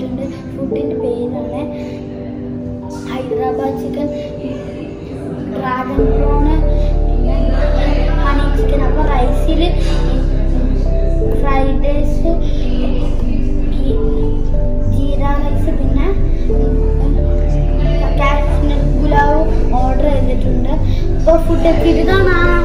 എത്തിയിട്ടുണ്ട് ഫുഡിൻ്റെ പേരാണ് ഹൈദരാബാദ് ചിക്കൻ ഡ്രാഗൺ പ്രോണ് പിന്നെ ഹണി ചിക്കൻ അപ്പോൾ റൈസിൽ ഫ്രൈഡ് റൈസ് ജീര റൈസ് പിന്നെ കാഷ്നട്ട് പുലാവ് ഓർഡർ ചെയ്തിട്ടുണ്ട് അപ്പോൾ ഫുഡ് എത്തിയിട്ട് കാണാം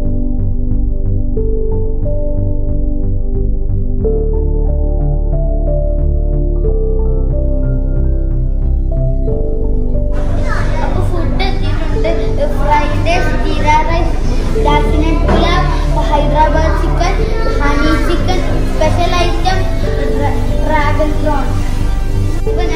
അപ്പൊ ഫുഡ് എത്തിയിട്ടുണ്ട് fried rice jeera rice cashew nut pulao Hyderabad chicken honey chicken special item dragon prawn ഇപ്പൊ